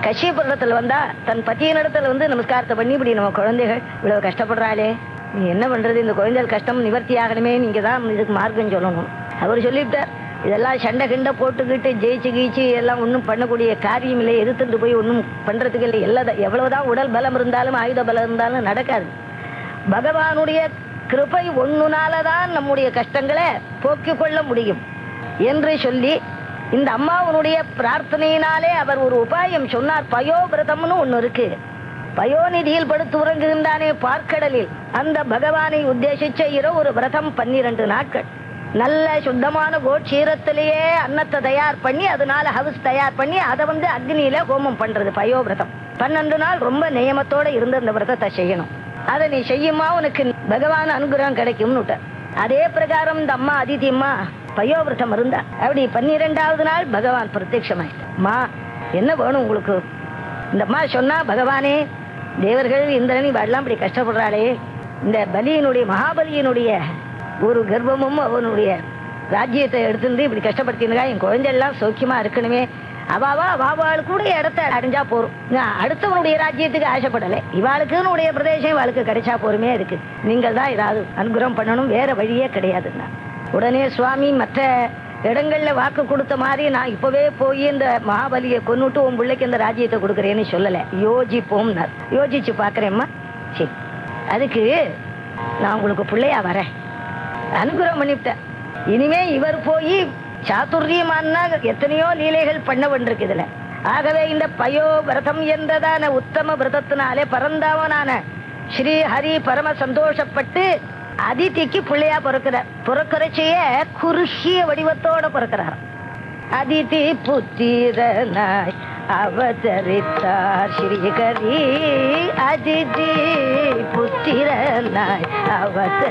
கஷ்யபுரத்துல வந்தா தன் பத்தியனிடத்துல வந்து நமஸ்காரத்தை பண்ணி இப்படி நம்ம குழந்தைகள் இவ்வளவு கஷ்டப்படுறாளே நீ என்ன பண்றது இந்த குழந்தைகள் கஷ்டம் நிவர்த்தி ஆகணுமே நீங்க தான் இதுக்கு மார்க்கம் சொல்லணும் அவர் சொல்லிவிட்டார் இதெல்லாம் சண்டை கிண்டை போட்டுக்கிட்டு ஜெயிச்சு கீச்சு எல்லாம் ஒன்றும் பண்ணக்கூடிய காரியம் இல்லை எதிர்த்துட்டு போய் ஒன்றும் பண்றதுக்கு இல்லை எல்லாம் எவ்வளவுதான் உடல் பலம் இருந்தாலும் ஆயுத பலம் இருந்தாலும் நடக்காது பகவானுடைய கிருபை ஒண்ணுனாலதான் நம்முடைய கஷ்டங்களை போக்கிக் கொள்ள முடியும் என்று சொல்லி இந்த அம்மாவனுடைய பிரார்த்தனையினாலே அவர் ஒரு உபாயம் சொன்னார் பயோவிரதம்னு ஒண்ணு இருக்கு பயோநிதியில் படுத்து உறங்குகின்றானே பார்க்கடலில் அந்த பகவானை உத்தேசிச்ச இரவு ஒரு விரதம் பன்னிரண்டு நாட்கள் நல்ல சுத்தமான கோட்சீரத்திலேயே அன்னத்தை தயார் பண்ணி அதனால ஹவுஸ் தயார் பண்ணி அதை வந்து அக்னியில ஹோமம் பண்றது பயோவிரதம் பன்னெண்டு நாள் ரொம்ப நியமத்தோட இருந்து அந்த விரதத்தை செய்யணும் அதை நீ செய்யுமா உனக்கு பகவான் அனுகிரகம் கிடைக்கும்னு விட்டார். அதே பிரகாரம் இந்த அம்மா அதிதி அம்மா பயோவிரதம் இருந்தா அப்படி பன்னிரெண்டாவது நாள் பகவான் பிரத்யட்சமாயிட்டார் அம்மா என்ன வேணும் உங்களுக்கு இந்த அம்மா சொன்னா பகவானே தேவர்கள் இந்திரன் இவெல்லாம் இப்படி கஷ்டப்படுறாளே இந்த பலியினுடைய மகாபலியினுடைய ஒரு கர்ப்பமும் அவனுடைய ராஜ்யத்தை எடுத்துட்டு இப்படி கஷ்டப்படுத்தினுக்கா என் குழந்தை எல்லாம் சௌக்கியமா இருக்கணுமே அவாவா அவாவாளுக்கு கூட இடத்த அடைஞ்சா போறோம் நான் அடுத்தவனுடைய ராஜ்யத்துக்கு ஆசைப்படலை இவாளுக்குன்னு உடைய பிரதேசம் இவாளுக்கு கிடைச்சா போருமே இருக்கு நீங்கள் தான் ஏதாவது அனுகிரகம் பண்ணணும் வேற வழியே கிடையாதுன்னா உடனே சுவாமி மற்ற இடங்கள்ல வாக்கு கொடுத்த மாதிரி நான் இப்பவே போய் இந்த மகாபலியை கொன்னுட்டு உன் பிள்ளைக்கு இந்த ராஜ்யத்தை கொடுக்குறேன்னு சொல்லல யோசிப்போம்னார் யோசிச்சு பாக்குறேம்மா சரி அதுக்கு நான் உங்களுக்கு பிள்ளையா வரேன் அனுகிரகம் பண்ணிவிட்டேன் இனிமே இவர் போய் சாதுரியமானா எத்தனையோ லீலைகள் பண்ண வேண்டியிருக்கு இதுல ஆகவே இந்த பயோ விரதம் என்றதான உத்தம விரதத்தினாலே பரந்தாவனான ஸ்ரீ ஹரி பரம சந்தோஷப்பட்டு அதிதிக்கு பிள்ளையா பிறக்கிறார் பிறக்கிறச்சையே குறுகிய வடிவத்தோட பிறக்கிறார் அதிதி புத்திரனாய் அவதரித்தார் ஸ்ரீகரி அதிதி புத்திரனாய் அவதரி